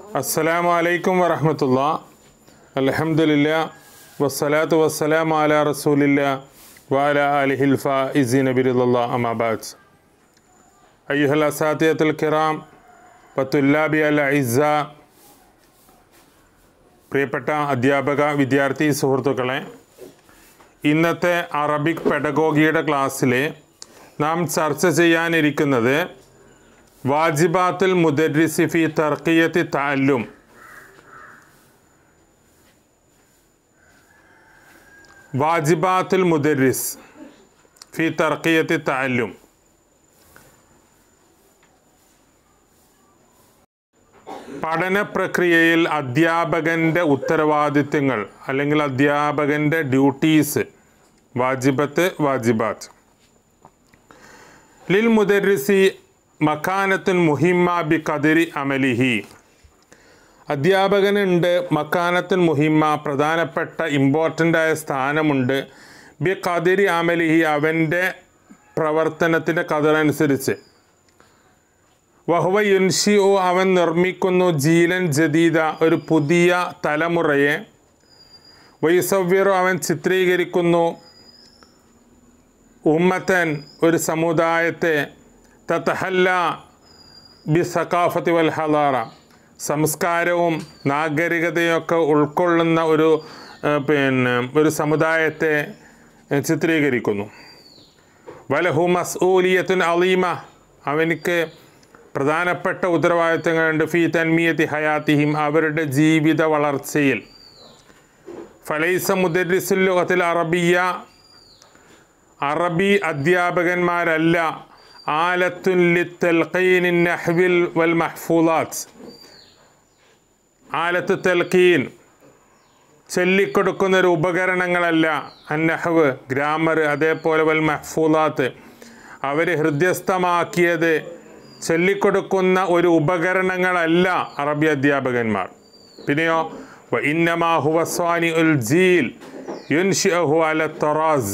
അസ്സലാമു അലൈക്കും വറഹമത്തുള്ള അലഹമുല്ല വസ്സലാത്തു വസ്സലാം അല റസൂലില്ല വാല അലിഹിൽ ഫിസി നബിറുല്ല അമാബാദ് അയ്യുഹൽ അസാത്തിയത്തുൽ കിറാം പത്തുല്ലാബി അൽ ഇസ പ്രിയപ്പെട്ട അധ്യാപക വിദ്യാർത്ഥി സുഹൃത്തുക്കളെ ഇന്നത്തെ അറബിക് പെഡഗോഗിയുടെ ക്ലാസ്സിൽ നാം ചർച്ച ചെയ്യാനിരിക്കുന്നത് വാജിബാത്തുൽ മുദരിസി ഫി തർക്കിയത്തി താലും വാജിബാത്തുൽ മുദരിസ് ഫി തർക്കിയത്തി താലും പഠന പ്രക്രിയയിൽ അധ്യാപകൻ്റെ ഉത്തരവാദിത്തങ്ങൾ അല്ലെങ്കിൽ അധ്യാപകൻ്റെ ഡ്യൂട്ടീസ് വാജിബത്ത് വാജിബാത്ത് ലിൽ മുദരിസി മക്കാനത്തുൻ മുഹിമ്മ ബി കതിരി അമലിഹി അധ്യാപകനുണ്ട് മക്കാനത്തുൻ മുഹിമ്മ പ്രധാനപ്പെട്ട ഇമ്പോർട്ടൻ്റ് ആയ സ്ഥാനമുണ്ട് ബി കതിരി അമലിഹി അവൻ്റെ പ്രവർത്തനത്തിൻ്റെ കതിറനുസരിച്ച് വഹുവ യുൻഷി ഓ അവൻ നിർമ്മിക്കുന്നു ജീലൻ ജദീദ ഒരു പുതിയ തലമുറയെ വൈസവ്യറോ അവൻ ചിത്രീകരിക്കുന്നു ഉമ്മത്തൻ ഒരു സമുദായത്തെ തത്തഹല്ല ബി സക്കാഫത്തി വൽ ഹലാറ സംസ്കാരവും നാഗരികതയൊക്കെ ഉൾക്കൊള്ളുന്ന ഒരു ഏഹ്, പിന്നെ ഒരു സമുദായത്തെ ഏഹ്, ചിത്രീകരിക്കുന്നു വലഹു മസ്ഊലിയത്തുൻ അലീമ അവനിക്ക് പ്രധാനപ്പെട്ട ഉത്തരവാദിത്തങ്ങളുണ്ട് ഫി തന്മിയത്തി ഹയാത്തിഹിം അവരുടെ ജീവിത വളർച്ചയിൽ ഫലൈസ മുദരിസുൽ ലുഗത്തിൽ അറബിയ അറബി അധ്യാപകന്മാരല്ല ആലത്തുൻ നഹ്വിൽ വൽ മഹ്ഫൂലാത്ത് ആലത്ത് തെൽക്കീൻ ചൊല്ലിക്കൊടുക്കുന്ന ഒരു ഉപകരണങ്ങളല്ല അന്നഹവ് ഗ്രാമർ അതേപോലെ വൽ മഹ്ഫൂലാത്ത് അവർ ഹൃദ്യസ്ഥമാക്കിയത് ചൊല്ലിക്കൊടുക്കുന്ന ഒരു ഉപകരണങ്ങളല്ല അറബി അധ്യാപകന്മാർ പിന്നെയോ വ ഇന്നമാ ഹുവ സ്വാനി ഉൽ ജീൽ യുൻഷിഅഹു അല തൊറാസ്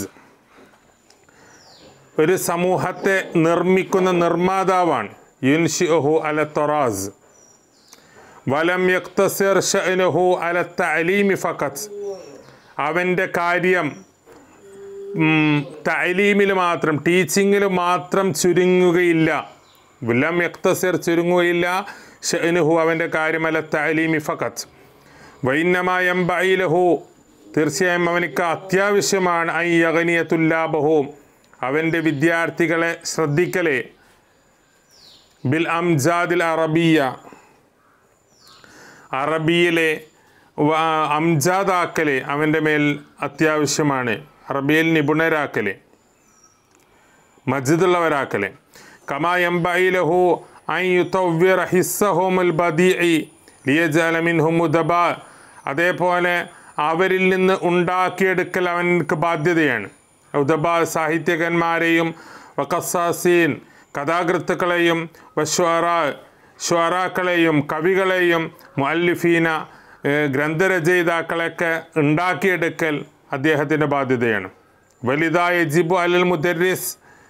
ഒരു സമൂഹത്തെ നിർമ്മിക്കുന്ന നിർമ്മാതാവാണ് യുൻഷിഅഹു അല തൊറാസ് വലം യക്തസിർ ഷഅ്നുഹു അല തഅലീമി ഫഖത്ത് അവൻ്റെ കാര്യം തഅലീമിൽ മാത്രം ടീച്ചിങ്ങിൽ മാത്രം ചുരുങ്ങുകയില്ല ലം യക്തസിർ ചുരുങ്ങുകയില്ല ഷഅ്നുഹു അവൻ്റെ കാര്യം അല തഅലീമി ഫഖത്ത് വൈന്നമായം ബൈലഹു തീർച്ചയായും അവനിക്ക് അത്യാവശ്യമാണ് ഐ യഗനിയത്തുല്ലാബഹു അവൻ്റെ വിദ്യാർത്ഥികളെ ശ്രദ്ധിക്കലേ ബിൽ അംജാദിൽ അറബിയ അറബിയിലെ വ- അംജാദാക്കല് അവൻ്റെ മേൽ അത്യാവശ്യമാണ് അറബിയിൽ നിപുണരാക്കല് മജിദുള്ളവരാക്കല് കമായംബൈലഹു ലിയജലമിൻഹുമുദബ അതേപോലെ അവരിൽ നിന്ന് ഉണ്ടാക്കിയെടുക്കൽ അവനക്ക് ബാധ്യതയാണ് ഉദബ സാഹിത്യകന്മാരെയും വക്കസാസീൻ കഥാകൃത്തുക്കളെയും വശ്വറ ഷ്വറാക്കളെയും കവികളെയും മുഅല്ലിഫീന ഏഹ് ഗ്രന്ഥരചയിതാക്കളെയൊക്കെ ഉണ്ടാക്കിയെടുക്കൽ അദ്ദേഹത്തിൻ്റെ ബാധ്യതയാണ് വലുതായ ജിബു അലൽ മുദരിസ്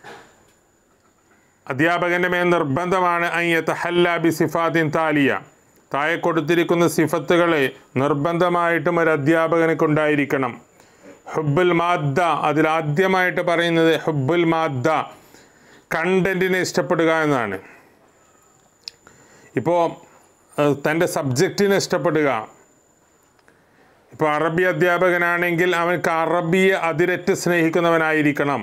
അധ്യാപകൻ്റെ മേൽ നിർബന്ധമാണ് അയ്യത്ത് ഹല്ലാബി സിഫാത്തിൻ താലിയ താഴെ കൊടുത്തിരിക്കുന്ന സിഫത്തുകളെ നിർബന്ധമായിട്ടും ഒരു അധ്യാപകനക്ക് ഉണ്ടായിരിക്കണം ഹുബുൽ മാദ്ദ അതിലാദ്യമായിട്ട് പറയുന്നത് ഹുബുൽ മാദ്ദ കണ്ടന്റിനെ ഇഷ്ടപ്പെടുക എന്നാണ് ഇപ്പോൾ തൻ്റെ സബ്ജക്റ്റിനെ ഇഷ്ടപ്പെടുക ഇപ്പോൾ അറബി അധ്യാപകനാണെങ്കിൽ അവൻക്ക് അറബിയെ അതിരറ്റ് സ്നേഹിക്കുന്നവനായിരിക്കണം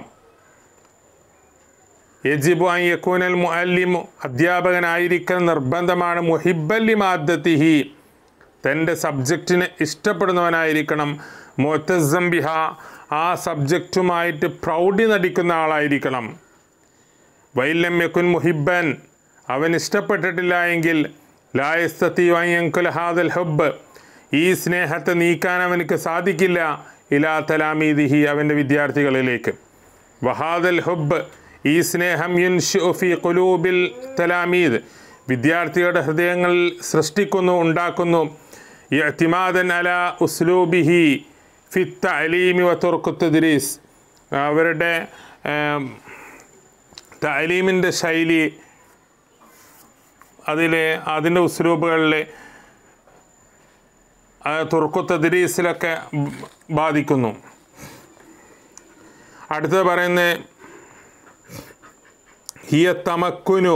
യജിബു അൻ യക്കൂനൽ മുഅല്ലിമു അധ്യാപകനായിരിക്കൽ നിർബന്ധമാണ് മുഹിബല്ലി മാദ്ദത്തിഹി തൻ്റെ സബ്ജക്റ്റിനെ ഇഷ്ടപ്പെടുന്നവനായിരിക്കണം മുത്തസം ബിഹ ആ സബ്ജക്റ്റുമായിട്ട് പ്രൗഢി നടിക്കുന്ന ആളായിരിക്കണം വൈലം യക്കുൻ മുഹിബൻ അവൻ ഇഷ്ടപ്പെട്ടിട്ടില്ല എങ്കിൽ ലായസ്തത്തി വയ്യങ്കുൽ ഹാദൽ ഹുബ് ഈ സ്നേഹത്തെ നീക്കാൻ അവനക്ക് സാധിക്കില്ല ഇലാ തലാമീദിഹി അവൻ്റെ വിദ്യാർത്ഥികളിലേക്ക് വഹാദൽ ഹുബ് ഈ സ്നേഹം യുൻഷു ഫി കുലൂബിൽ തലാമീദ് വിദ്യാർത്ഥികളുടെ ഹൃദയങ്ങളിൽ സൃഷ്ടിക്കുന്നു ഉണ്ടാക്കുന്നു ഇഅ്തിമാദൻ അല ഉസ്ലൂബിഹി ഫി തഅലീമി വ തുർക്കുത്തദ്രീസ് അവരുടെ ഏം, തലീമിൻ്റെ ശൈലി അതിലെ അതിൻ്റെ ഉസ്ലൂബുകളിലെ ആ, തുർക്കു തദ്രീസിലൊക്കെ ബാധിക്കുന്നു അടുത്തത് പറയുന്നത് ഹിയ തമക്കുനു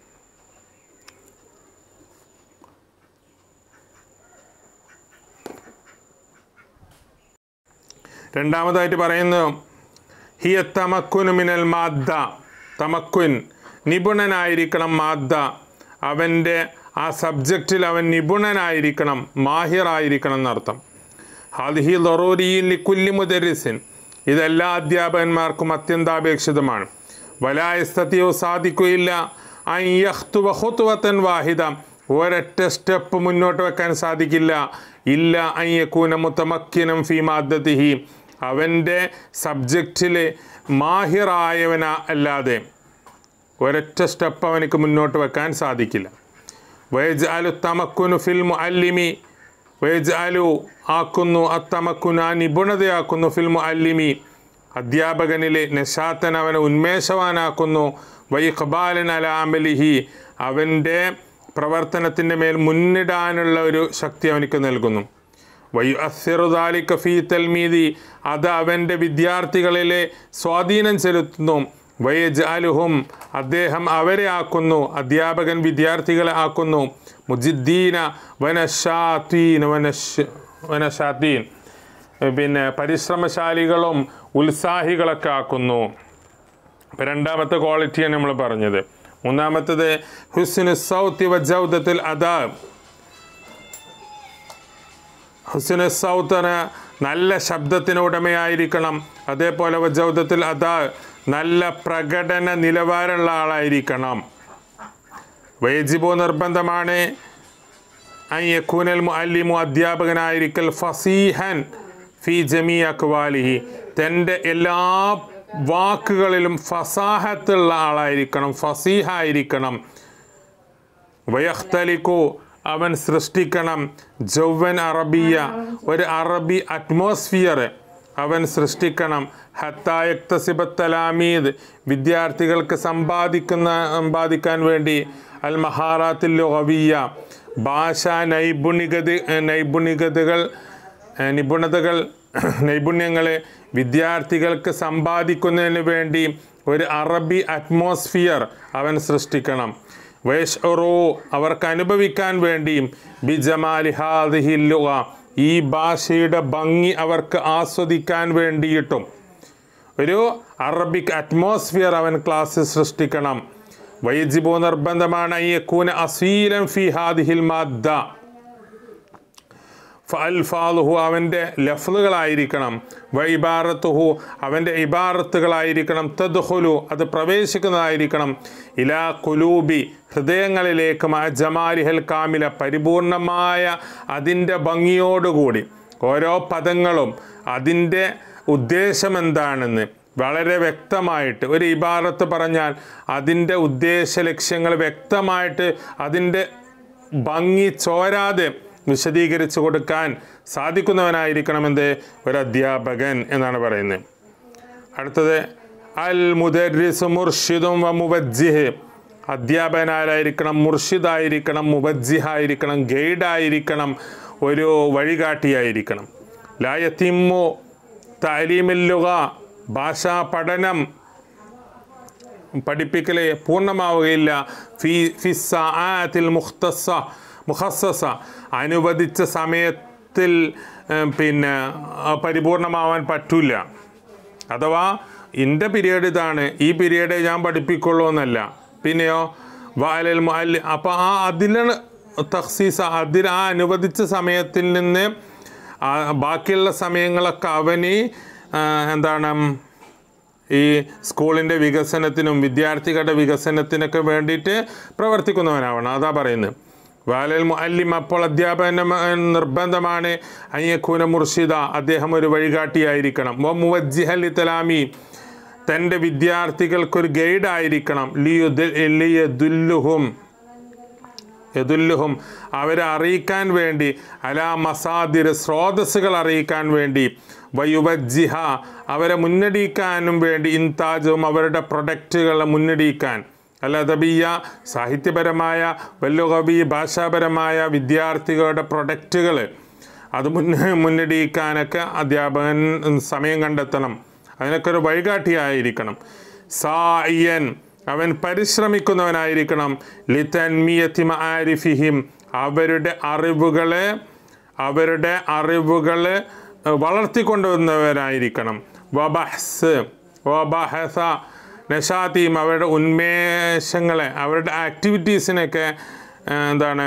രണ്ടാമതായിട്ട് പറയുന്നു ഹിയ തമക്കുനു മിനൽ മാദ്ദ തമക്കുൻ നിപുണനായിരിക്കണം മാദ്ദ അവൻ്റെ ആ സബ്ജക്റ്റിൽ അവൻ നിപുണനായിരിക്കണം മാഹിറായിരിക്കണം എന്നർത്ഥം ഹാദിഹി ലൊറൂരിയിൽ ലിക്കുല്ലി മുദരിസിൻ ഇതെല്ലാ അധ്യാപകന്മാർക്കും അത്യന്താപേക്ഷിതമാണ് വലായസ്തത്തിയോ സാധിക്കുകയില്ല അയ്യഹ്തുവഹുത്തുവത്തൻ വാഹിദ ഒരൊറ്റ സ്റ്റെപ്പ് മുന്നോട്ട് വെക്കാൻ സാധിക്കില്ല ഇല്ല അയ്യക്കൂന മുത്തമക്കിനം ഫി മാദ്ദത്തിഹി അവൻ്റെ സബ്ജക്റ്റിൽ മാഹിറായവന അല്ലാതെ ഒരൊറ്റ സ്റ്റെപ്പ് അവനക്ക് മുന്നോട്ട് വെക്കാൻ സാധിക്കില്ല വയജ് അലു തമക്കുനു ഫിൽ മുഅല്ലിമി വയജ് അലു ആക്കുന്നു അത്തമക്കുന നിപുണതയാക്കുന്നു ഫിൽ മുഅല്ലിമി അധ്യാപകനിലെ നശാത്തൻ അവനെ ഉന്മേഷവാനാക്കുന്നു വൈഖബാലൻ അല അമലിഹി അവൻ്റെ പ്രവർത്തനത്തിൻ്റെ മേൽ മുന്നിടാനുള്ള ഒരു ശക്തി അവനിക്ക് നൽകുന്നു വയ്യുഅസിറുദാലിക ഫീ തൽമീദി അത് അവൻ്റെ വിദ്യാർത്ഥികളിലെ സ്വാധീനം ചെലുത്തുന്നു വയജ് അലുഹും അദ്ദേഹം അവരെ ആക്കുന്നു അധ്യാപകൻ വിദ്യാർത്ഥികളെ ആക്കുന്നു മുജിദ്ദീന വനഷാത്തീൻ വനഷ് വനഷാത്തീൻ പിന്നെ പരിശ്രമശാലികളും ഉത്സാഹികളൊക്കെ ആക്കുന്നു ഇപ്പം രണ്ടാമത്തെ ക്വാളിറ്റിയാണ് നമ്മൾ പറഞ്ഞത് മൂന്നാമത്തത് ഹുസ്നു സൗത്തി വജൗദത്തിൽ അദാ ഹുസ്നു സൗത്തന് നല്ല ശബ്ദത്തിന് ഉടമയായിരിക്കണം അതേപോലെ വജൗദത്തിൽ അദാ നല്ല പ്രകടന നിലവാരമുള്ള ആളായിരിക്കണം വയജിബോ നിർബന്ധമാണ് അയ്യക്കൂനൽ മുഅല്ലിമു അധ്യാപകനായിരിക്കൽ ഫസീഹൻ ഫി ജമീ അക്വാലിഹി തൻ്റെ എല്ലാ വാക്കുകളിലും ഫസാഹത്തുള്ള ആളായിരിക്കണം ഫസീഹായിരിക്കണം വയഖ്തലിക്കു അവൻ സൃഷ്ടിക്കണം ജൗവൻ അറബിയ ഒരു അറബി അറ്റ്മോസ്ഫിയർ അവൻ സൃഷ്ടിക്കണം ഹത്തായക്തസിബത്തലാമീദ് വിദ്യാർത്ഥികൾക്ക് സമ്പാദിക്കുന്ന സമ്പാദിക്കാൻ വേണ്ടി അൽ മഹാറാത്തിൽ ലുഗവിയ ഭാഷാ നൈപുണികത നൈപുണികതകൾ ഏഹ് നിപുണതകൾ നൈപുണ്യങ്ങളെ വിദ്യാർത്ഥികൾക്ക് സമ്പാദിക്കുന്നതിന് വേണ്ടി ഒരു അറബി അറ്റ്മോസ്ഫിയർ അവൻ സൃഷ്ടിക്കണം വയഷ്റോ അവർക്ക് അനുഭവിക്കാൻ വേണ്ടിയും ബിജമാലി ഹാദിഹില്ലുക ഈ ഭാഷയുടെ ഭംഗി അവർക്ക് ആസ്വദിക്കാൻ വേണ്ടിയിട്ടും ഒരു അറബിക് അറ്റ്മോസ്ഫിയർ അവൻ ക്ലാസ് സൃഷ്ടിക്കണം വൈജിബോ നിർബന്ധമാണ് അയ്യക്കൂന അസീലം ഫി ഹാദിഹിൽ മാദ്ദ ഫൽഫാലുഹു അവൻ്റെ ലഫ്ലുകളായിരിക്കണം വൈബാറത്തുഹു അവൻ്റെ ഇബാറത്തുകളായിരിക്കണം തദ്ഹുലു അത് പ്രവേശിക്കുന്നതായിരിക്കണം ഇലാ കുലൂബി ഹൃദയങ്ങളിലേക്ക് മാ ജമാലിഹൽ കാമില പരിപൂർണമായ അതിൻ്റെ ഭംഗിയോടുകൂടി ഓരോ പദങ്ങളും അതിൻ്റെ ഉദ്ദേശം എന്താണെന്ന് വളരെ വ്യക്തമായിട്ട് ഒരു ഇബാറത്ത് പറഞ്ഞാൽ അതിൻ്റെ ഉദ്ദേശ ലക്ഷ്യങ്ങൾ വ്യക്തമായിട്ട് അതിൻ്റെ ഭംഗി ചോരാതെ വിശദീകരിച്ചു കൊടുക്കാൻ സാധിക്കുന്നവനായിരിക്കണമെന്ന് ഒരു അധ്യാപകൻ എന്നാണ് പറയുന്നത് അടുത്തത് അൽ മുദരിസ് മുർഷിദും വ മുബജ്ജിഹ് അധ്യാപകനായിരിക്കണം മുർഷിദായിരിക്കണം മുബജ്ജിഹായിരിക്കണം ഗൈഡായിരിക്കണം ഒരു വഴികാട്ടിയായിരിക്കണം ലായത്തിമ്മു താലീമില്ലുക ഭാഷാ പഠനം പഠിപ്പിക്കൽ പൂർണ്ണമാവുകയില്ല ഫി ഫിസ്സാത്തിൽ മുഖ്തസ മുഖസ്സസ അനുവദിച്ച സമയത്തിൽ ഏം, പിന്നെ ആ, പരിപൂർണമാവാൻ പറ്റില്ല അഥവാ എൻ്റെ പീരീഡ് ഇതാണ് ഈ പീരീഡേ ഞാൻ പഠിപ്പിക്കുള്ളൂ എന്നല്ല പിന്നെയോ വാലൽ മുഅല്ലി അപ്പോൾ ആ അതിലാണ് തഖ്സീസ അതിൽ ആ അനുവദിച്ച സമയത്തിൽ നിന്ന് ആ ബാക്കിയുള്ള സമയങ്ങളൊക്കെ അവന് ആ, എന്താണ് ഈ സ്കൂളിൻ്റെ വികസനത്തിനും വിദ്യാർത്ഥികളുടെ വികസനത്തിനൊക്കെ വേണ്ടിയിട്ട് പ്രവർത്തിക്കുന്നവനാവണം അതാ പറയുന്നത് വാലൽ മുഅല്ലിം അപ്പോൾ അധ്യാപന നിർബന്ധമാണ് അയ്യക്കൂന മുർഷിദ അദ്ദേഹം ഒരു വഴികാട്ടിയായിരിക്കണം വ മുവജ്ജിഹൽ തലാമി തൻ്റെ വിദ്യാർത്ഥികൾക്കൊരു ഗൈഡായിരിക്കണം ലിയുദ് ലിയദുല്ലുഹും യദുല്ലുഹും അവരെ അറിയിക്കാൻ വേണ്ടി അലാ മസാദിർ സ്രോതസ്സുകൾ അറിയിക്കാൻ വേണ്ടി വയുവജ്ജിഹ അവരെ മുന്നടിക്കാനും വേണ്ടി ഇൻതാജും അവരുടെ പ്രൊഡക്റ്റുകളെ മുന്നടിക്കാൻ അല്ല അദബിയ സാഹിത്യപരമായ വല്ലുകവി ഭാഷാപരമായ വിദ്യാർത്ഥികളുടെ പ്രൊഡക്റ്റുകൾ അത് മുന്നേ മുന്നടിക്കാനൊക്കെ അധ്യാപകൻ സമയം കണ്ടെത്തണം അതിനൊക്കെ ഒരു വഴികാട്ടിയായിരിക്കണം സായൻ അവൻ പരിശ്രമിക്കുന്നവനായിരിക്കണം ലിതന്മിയത്തി ആരിഫിഹിം അവരുടെ അറിവുകളെ അവരുടെ അറിവുകൾ വളർത്തിക്കൊണ്ടുവന്നവരായിരിക്കണം വബഹ്സ് വബഹസ നഷാത്തിയും അവരുടെ ഉന്മേഷങ്ങളെ അവരുടെ ആക്ടിവിറ്റീസിനൊക്കെ ആ, എന്താണ്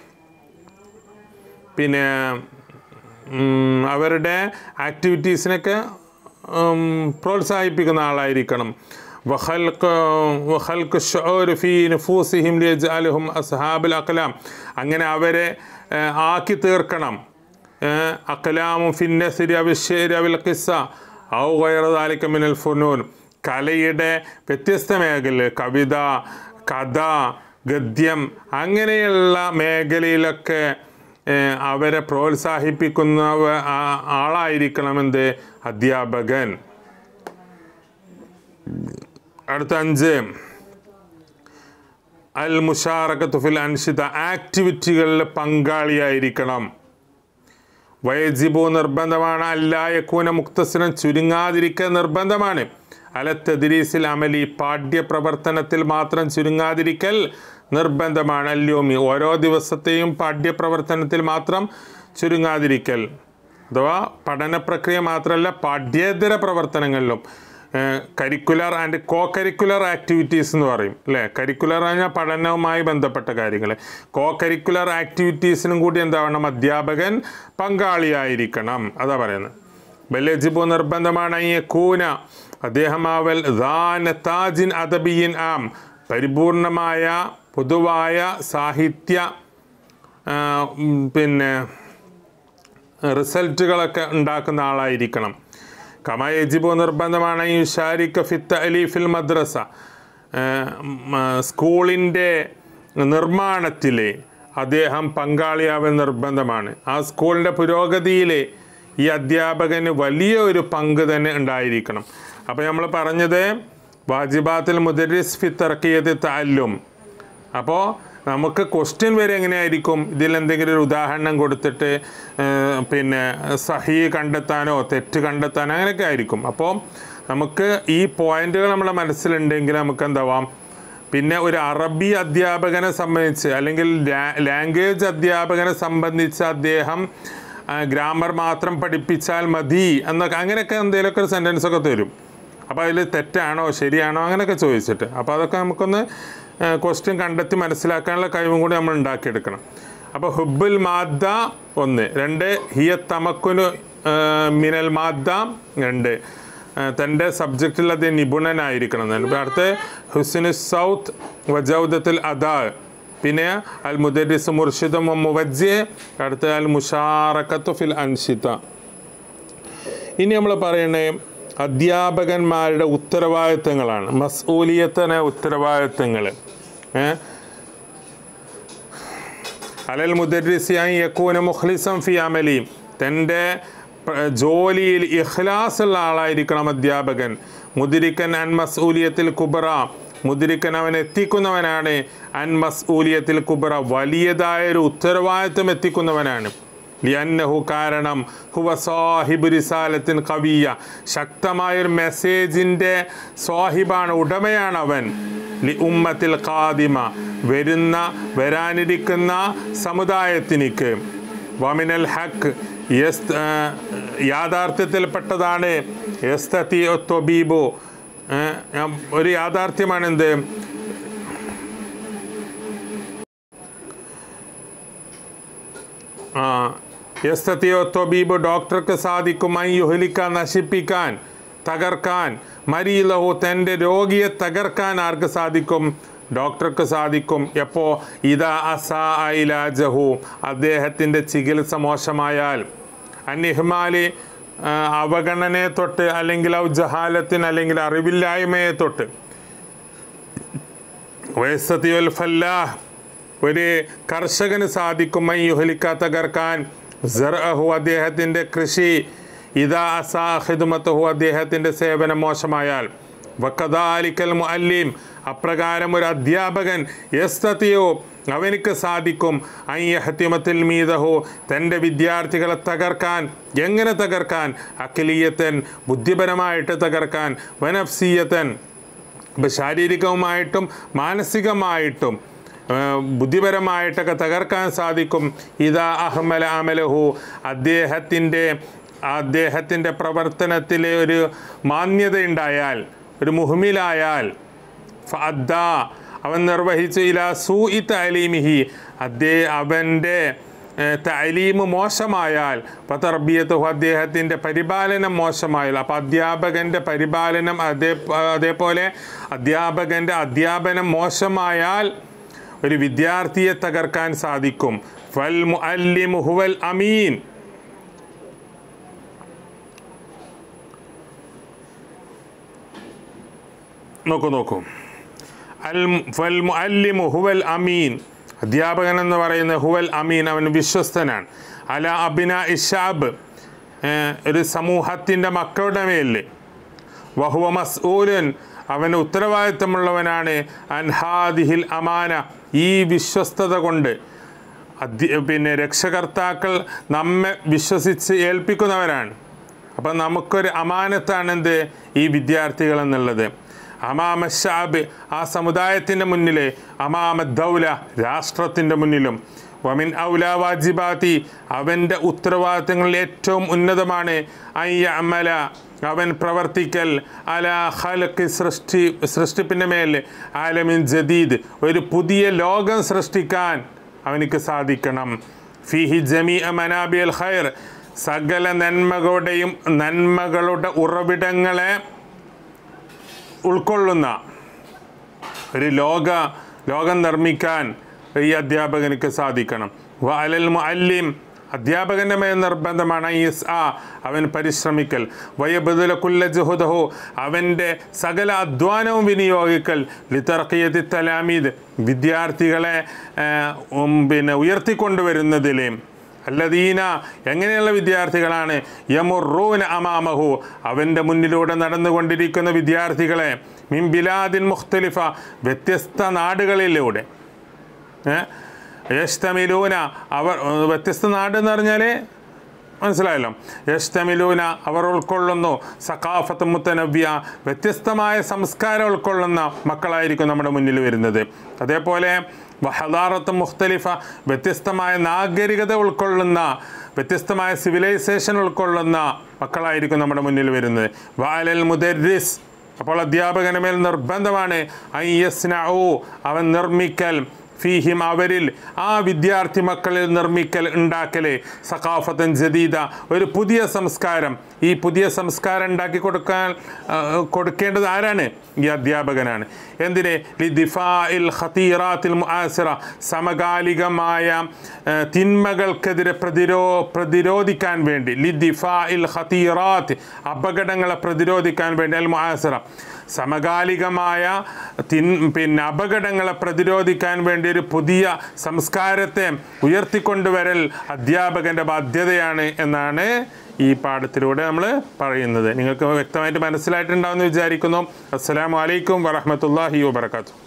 പിന്നെ ഉം, അവരുടെ ആക്ടിവിറ്റീസിനൊക്കെ ഉം, പ്രോത്സാഹിപ്പിക്കുന്ന ആളായിരിക്കണം വഖൽഖ് വഖൽഖ് ശുഊർ ഫീ നുഫൂസിഹിം ലിയജ്അലഹും അസ്ഹാബുൽ അഖലാം അങ്ങനെ അവരെ ആ, ആക്കി തീർക്കണം അഖലാമും ഫിന്നസിരി അവിശ്ശേരി അവിൽ ഖിസ്സ ഔ ഗൈറ ദാലിക മിനൽ ഫുനൂൻ കലയുടെ വ്യത്യസ്ത മേഖല കവിത കഥ ഗദ്യം അങ്ങനെയുള്ള മേഖലയിലൊക്കെ ഏഹ്, അവരെ പ്രോത്സാഹിപ്പിക്കുന്ന ആളായിരിക്കണമെന്ത് അധ്യാപകൻ അടുത്ത അഞ്ച് അൽ മുഷാറക്കത്ത് ഫിൽ അൻഷിത ആക്ടിവിറ്റികളിൽ പങ്കാളിയായിരിക്കണം വയജിബു നിർബന്ധമാണ് അല്ലായക്കൂന മുക്തസിനം ചുരുങ്ങാതിരിക്കുക നിർബന്ധമാണ് അല തദ്രീസിൽ അമലി പാഠ്യപ്രവർത്തനത്തിൽ മാത്രം ചുരുങ്ങാതിരിക്കൽ നിർബന്ധമാണ് അല്യോമി ഓരോ ദിവസത്തെയും പാഠ്യപ്രവർത്തനത്തിൽ മാത്രം ചുരുങ്ങാതിരിക്കൽ അഥവാ പഠന പ്രക്രിയ മാത്രമല്ല പാഠ്യേതര പ്രവർത്തനങ്ങളിലും curricular and co curricular activities എന്ന് പറയും അല്ലേ കരിക്കുലർ പറഞ്ഞാൽ പഠനവുമായി ബന്ധപ്പെട്ട കാര്യങ്ങൾ കോ കരിക്കുലർ ആക്ടിവിറ്റീസിനും കൂടി എന്താവണം അധ്യാപകൻ പങ്കാളിയായിരിക്കണം അതാ പറയുന്നത് ബലജിബു നിർബന്ധമാണ് ഈ കൂന അദ്ദേഹമാവൽ ദാന താജിൻ അദബിയിൻ ആം പരിപൂർണമായ പൊതുവായ സാഹിത്യ ആ, ഉം, പിന്നെ റിസൾട്ടുകളൊക്കെ ഉണ്ടാക്കുന്ന ആളായിരിക്കണം കമ യജിബു നിർബന്ധമാണ് ഈ ഷാരിഖ ഫിത്ത് അലീഫിൽ മദ്രസ സ്കൂളിൻ്റെ നിർമ്മാണത്തിൽ അദ്ദേഹം പങ്കാളിയാവൽ നിർബന്ധമാണ് ആ സ്കൂളിൻ്റെ പുരോഗതിയിൽ ഈ അധ്യാപകന് വലിയ ഒരു പങ്ക് തന്നെ ഉണ്ടായിരിക്കണം അപ്പോൾ നമ്മൾ പറഞ്ഞത് വാജിബാത്തിൽ മുദരിസ് ഫി തർക്കിയത്ത് താല്ലും അപ്പോൾ നമുക്ക് ക്വസ്റ്റ്യൻ വരെ എങ്ങനെയായിരിക്കും ഇതിൽ എന്തെങ്കിലും ഒരു ഉദാഹരണം കൊടുത്തിട്ട് ഏർ, പിന്നെ സഹി കണ്ടെത്താനോ തെറ്റ് കണ്ടെത്താനോ അങ്ങനെയൊക്കെ ആയിരിക്കും അപ്പോൾ നമുക്ക് ഈ പോയിന്റുകൾ നമ്മുടെ മനസ്സിലുണ്ടെങ്കിൽ നമുക്ക് എന്താവാം പിന്നെ ഒരു അറബി അധ്യാപകനെ സംബന്ധിച്ച് അല്ലെങ്കിൽ ലാംഗ്വേജ് അധ്യാപകനെ സംബന്ധിച്ച് അദ്ദേഹം ഗ്രാമർ മാത്രം പഠിപ്പിച്ചാൽ മതി എന്നൊക്കെ അങ്ങനെയൊക്കെ എന്തെങ്കിലുമൊക്കെ ഒരു സെൻറ്റൻസ് ഒക്കെ തരും അപ്പോൾ അതിൽ തെറ്റാണോ ശരിയാണോ അങ്ങനെയൊക്കെ ചോദിച്ചിട്ട് അപ്പോൾ അതൊക്കെ നമുക്കൊന്ന് ക്വസ്റ്റ്യൻ കണ്ടെത്തി മനസ്സിലാക്കാനുള്ള കഴിവും കൂടി നമ്മൾ ഉണ്ടാക്കിയെടുക്കണം അപ്പോൾ ഹുബുൽ മാദ്ദ ഒന്ന് രണ്ട് ഹിയ തമക്കുനു ആ, മിനൽ മാദ്ദ രണ്ട് ആ, തൻ്റെ സബ്ജക്റ്റിൽ അത് നിപുണനായിരിക്കണം എന്നാണ് ഇപ്പോൾ അടുത്ത് ഹുസിനു സൗത്ത് വജൗദത്തുൽ അദാ പിന്നെ അൽ മുദരിസ് മുർഷിദും മുവജ്ജെ അടുത്ത് അൽ മുഷാറക്കത്തു ഫിൽ അൻഷിത ഇനി നമ്മൾ പറയണേ അധ്യാപകന്മാരുടെ ഉത്തരവാദിത്തങ്ങളാണ് മസ്ഊലിയത്തന ഉത്തരവാദിത്തങ്ങൾ അലൽ മുദരിസിയായി യക്കൂന മുഖ്ലിസം ഫി അമലി തൻ്റെ പ്ര- ജോലിയിൽ ഇഖ്ലാസ് ഉള്ള ആളായിരിക്കണം അധ്യാപകൻ മുദിരിക്കൻ അൻ മസ്ഊലിയത്തിൽ കുബറ മുദിരിക്കൻ അവൻ എത്തിക്കുന്നവനാണ് അൻ മസ്ഊലിയത്തിൽ കുബറ വലിയതായ ഒരു ഉത്തരവാദിത്വം എത്തിക്കുന്നവനാണ് ലിയന്നഹു കാരണം ഹുവ സാഹിബ് റിസാലത്തിൻ കവിയ ശക്തമായൊരു മെസ്സേജിൻ്റെ സ്വാഹിബാണ് ഉടമയാണ് അവൻ ലി ഉമ്മത്തിൽ ഖാദിമ വരുന്ന വരാനിരിക്കുന്ന സമുദായത്തിനിക്ക് വമിനൽ ഹക്ക് യസ് ആ, യാഥാർത്ഥ്യത്തിൽപ്പെട്ടതാണ് യസ്തത്തി ത്വബീബു ആ, ഞാൻ- ഒരു യാഥാർത്ഥ്യമാണ് എന്ത് ആ യസ്തത്തിയോ ത്വബീബ് ഡോക്ടർക്ക് സാധിക്കും ഐ യുഹലിക്കാൻ നശിപ്പിക്കാൻ തകർക്കാൻ മരീലഹു തൻ്റെ രോഗിയെ തകർക്കാൻ ആർക്ക് സാധിക്കും ഡോക്ടർക്ക് സാധിക്കും എപ്പോൾ ഇതാ അസാ ഐലാജഹു അദ്ദേഹത്തിൻ്റെ ചികിത്സ മോശമായാൽ അന്നിഹ്മാലി അവഗണനയെ തൊട്ട് അല്ലെങ്കിൽ ഔ ജഹാലത്തിന് അല്ലെങ്കിൽ അറിവില്ലായ്മയെ തൊട്ട് വയസ്സത്തിയുൽ ഫല്ലാഹ് ഒരു കർഷകന് സാധിക്കും യുഹലിക്ക തകർക്കാൻ സറഹു അദ്ദേഹത്തിൻ്റെ കൃഷി ഇതാ അസാഹിദുമത്തഹു അദ്ദേഹത്തിൻ്റെ സേവനം മോശമായാൽ വക്കദാലിക്കൽ മുഅല്ലിം അപ്രകാരം ഒരു അധ്യാപകൻ എസ്തത്തിയോ അവനിക്ക് സാധിക്കും അയ്യഹത്തിമത്തിൽ മീതഹോ തൻ്റെ വിദ്യാർത്ഥികളെ തകർക്കാൻ എങ്ങനെ തകർക്കാൻ അഖിലീയത്തൻ ബുദ്ധിപരമായിട്ട് തകർക്കാൻ വനഫ്സീയത്തൻ ഇപ്പം ശാരീരികവുമായിട്ടും മാനസികമായിട്ടും ആ, ബുദ്ധിപരമായിട്ടൊക്കെ തകർക്കാൻ സാധിക്കും ഇതാ അഹ്മല അമലഹു അദ്ദേഹത്തിൻ്റെ അദ്ദേഹത്തിൻ്റെ പ്രവർത്തനത്തിലെ ഒരു മാന്യതയുണ്ടായാൽ ഒരു മുഹ്മിലായാൽ ഫഅദ്ദ അവൻ നിർവഹിച്ചു ഇല സൂ ഇ തലീമിഹി അദ്ദേഹ അവൻ്റെ തലീമ് മോശമായാൽ പതർബിയത്തുഹു അദ്ദേഹത്തിൻ്റെ പരിപാലനം മോശമായാൽ അപ്പോൾ അധ്യാപകൻ്റെ പരിപാലനം അതേ അതേപോലെ അധ്യാപകൻ്റെ അധ്യാപനം മോശമായാൽ ഒരു വിദ്യാർത്ഥിയെ തകർക്കാൻ സാധിക്കും ഫൽ മുഅല്ലിമു ഹുവൽ അമീൻ നോക്കൂ നോക്കൂ അൽ ഫൽ മുഅല്ലിമു ഹുവൽ അമീൻ അധ്യാപകൻ എന്ന് പറയുന്ന ഹുവൽ അമീൻ അവൻ വിശ്വസ്തനാണ് അല അബിന ഇഷാബ് ഒരു സമൂഹത്തിൻ്റെ മക്കളുടെ മേലിൽ വഹുവ മസ്ഊലൻ അവന് ഉത്തരവാദിത്തമുള്ളവനാണ് അൻഹാദിഹിൽ അമാന ഈ വിശ്വസ്തത കൊണ്ട് അധ്യ പിന്നെ രക്ഷകർത്താക്കൾ നമ്മെ വിശ്വസിച്ച് ഏൽപ്പിക്കുന്നവരാണ് അപ്പം നമുക്കൊരു അമാനത്താണ് എന്ത് ഈ വിദ്യാർത്ഥികൾ എന്നുള്ളത് അമാമ ഷാബ് ആ സമുദായത്തിൻ്റെ മുന്നിൽ അമാമ ദൗല രാഷ്ട്രത്തിൻ്റെ മുന്നിലും വമിൻ ഔല വാജിബാത്തി അവൻ്റെ ഉത്തരവാദിത്തങ്ങളിൽ ഏറ്റവും ഉന്നതമാണ് അയ്യ അമല അവൻ പ്രവർത്തിക്കൽ അല ഖലക്ക് സൃഷ്ടി സൃഷ്ടിപ്പിൻ്റെ മേൽ ആലമിൻ ജദീദ് ഒരു പുതിയ ലോകം സൃഷ്ടിക്കാൻ അവനിക്ക് സാധിക്കണം ഫിഹി ജമി മനാബി അൽ ഖൈർ സകല നന്മകളുടെയും നന്മകളുടെ ഉറവിടങ്ങളെ ഉൾക്കൊള്ളുന്ന ഒരു ലോക ലോകം നിർമ്മിക്കാൻ ഈ അധ്യാപകനിക്ക് സാധിക്കണം വ അലൽ മുഅല്ലിം അധ്യാപകൻ്റെ മേൽ നിർബന്ധമാണ് ഐസ് ആ അവൻ പരിശ്രമിക്കൽ വയബദുല കുല്ല ജുഹുദഹു അവൻ്റെ സകല അധ്വാനവും വിനിയോഗിക്കൽ ലിത്തർക്കിയതി തലാമീദ് വിദ്യാർത്ഥികളെ ആ, ഉം, പിന്നെ ഉയർത്തിക്കൊണ്ടുവരുന്നതിൽ അല്ലദീന എങ്ങനെയുള്ള വിദ്യാർത്ഥികളാണ് യമുറൂന അമാമഹു അവൻ്റെ മുന്നിലൂടെ നടന്നുകൊണ്ടിരിക്കുന്ന വിദ്യാർത്ഥികളെ മിൻ ബിലാദിൻ മുഖ്തലിഫ വ്യത്യസ്ത നാടുകളിലൂടെ ഏ? യഷ്തമിലൂന അവർ വ്യത്യസ്ത നാട് എന്ന് പറഞ്ഞാൽ മനസ്സിലായല്ലോ യഷ്തമിലൂന അവർ ഉൾക്കൊള്ളുന്നു സഖാഫത്ത് മുത്തനവ്യ വ്യത്യസ്തമായ സംസ്കാരം ഉൾക്കൊള്ളുന്ന മക്കളായിരിക്കും നമ്മുടെ മുന്നിൽ വരുന്നത് അതേപോലെ വഹദാറത്ത് മുഖ്തലിഫ വ്യത്യസ്തമായ നാഗരികത ഉൾക്കൊള്ളുന്ന വ്യത്യസ്തമായ സിവിലൈസേഷൻ ഉൾക്കൊള്ളുന്ന മക്കളായിരിക്കും നമ്മുടെ മുന്നിൽ വരുന്നത് വാലൽ മുദരിസ് അപ്പോൾ അധ്യാപകന് മേൽ നിർബന്ധമാണ് ഐ യസ്നഊ അവൻ നിർമ്മിക്കൽ ഫീഹിം അവരിൽ ആ വിദ്യാർത്ഥി മക്കളിൽ നിർമ്മിക്കൽ ഉണ്ടാക്കൽ സഖാഫത്തൻ ജദീദ ഒരു പുതിയ സംസ്കാരം ഈ പുതിയ സംസ്കാരം ഉണ്ടാക്കി കൊടുക്കാൻ ആ, കൊടുക്കേണ്ടത് ആരാണ് ഈ അധ്യാപകനാണ് എന്തിന് ലി ദിഫാ ഇൽ ഖതീറാത്തിൽ മുആസിറ സമകാലികമായ ആ, തിന്മകൾക്കെതിരെ പ്രതിരോ പ്രതിരോധിക്കാൻ വേണ്ടി ലി ദിഫാ ഇൽ ഖതീറാത്ത് അപകടങ്ങളെ പ്രതിരോധിക്കാൻ വേണ്ടി അൽ മുആസിറ സമകാലികമായ തിൻ പിന്നെ അപകടങ്ങളെ പ്രതിരോധിക്കാൻ വേണ്ടി ഒരു പുതിയ സംസ്കാരത്തെ ഉയർത്തിക്കൊണ്ടുവരൽ അധ്യാപകൻ്റെ ബാധ്യതയാണ് എന്നാണ് ഈ പാഠത്തിലൂടെ നമ്മൾ പറയുന്നത് നിങ്ങൾക്ക് വ്യക്തമായിട്ട് മനസ്സിലായിട്ടുണ്ടാവുമെന്ന് വിചാരിക്കുന്നു അസ്സലാമു അലൈക്കും വറഹമത്തല്ലാഹി വബർക്കാത്തു